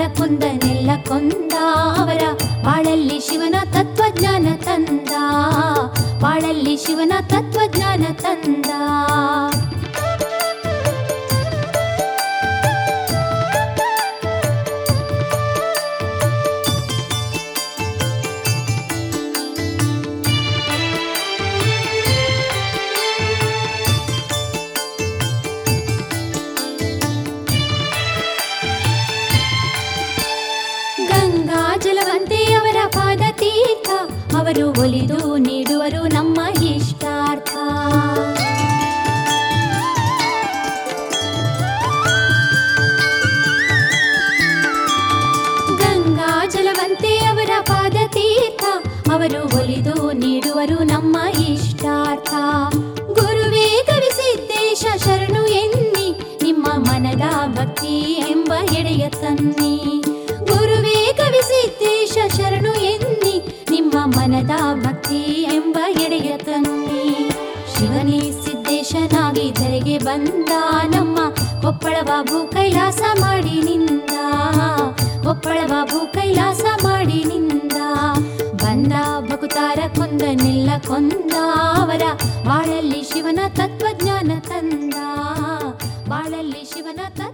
ಕೊಂದನೆಲ್ಲ ಕೊಂದ ಅವರ ಬಾಳಲ್ಲಿ ಶಿವನ ತತ್ವಜ್ಞಾನ ತಂದ ಬಾಳಲ್ಲಿ ಶಿವನ ತತ್ವಜ್ಞಾನ ತಂದ ಗಂಗಾ ಜಲವಂತೆ ಅವರ ಪಾದ ತೀರ್ಥ ಅವರು ಒಲಿದು ನೀಡುವರು ನಮ್ಮ ಇಷ್ಟಾರ್ಥ ಗಂಗಾ ಜಲವಂತೆ ಅವರ ಪಾದ ತೀರ್ಥ ಅವರು ಒಲಿದು ನೀಡುವರು ನಮ್ಮ ಇಷ್ಟಾರ್ಥ ಗುರುವೇ ಕವಿಸಿದ್ದೇಶ ಶರಣು ಎನ್ನಿ ನಿಮ್ಮ ಮನದ ಭಕ್ತಿ ಎಂಬ ಎಡೆಯ ತನ್ನಿ ಗುರುವೇ ಕವಿಸಿದ್ದೇಶ ಶರಣು ಎನ್ನಿ ನಿಮ್ಮ ಮನದ ಭಕ್ತಿ ಎಂಬ ಎಡೆಯ ತನ್ನಿ ಶಿವನೇ ಸಿದ್ದೇಶನಾಗಿ ಧರೆಗೆ ಬಂದ ನಮ್ಮ ಕೊಪ್ಪಳ ಬಾಬು ಕೈಲಾಸ ಮಾಡಿ ನಿಂದ ಕೊಪ್ಪಳ ಬಾಬು ಕೈಲಾಸ ಮಾಡಿ ನಿಂದ ಬಂದ ಭಕುತಾರ ಕೊಂದನೆಲ್ಲ ಕೊಂದ ಅವರ ಬಾಳಲ್ಲಿ ಶಿವನ ತತ್ವಜ್ಞಾನ ತಂದ ಬಾಳಲ್ಲಿ ಶಿವನ ತ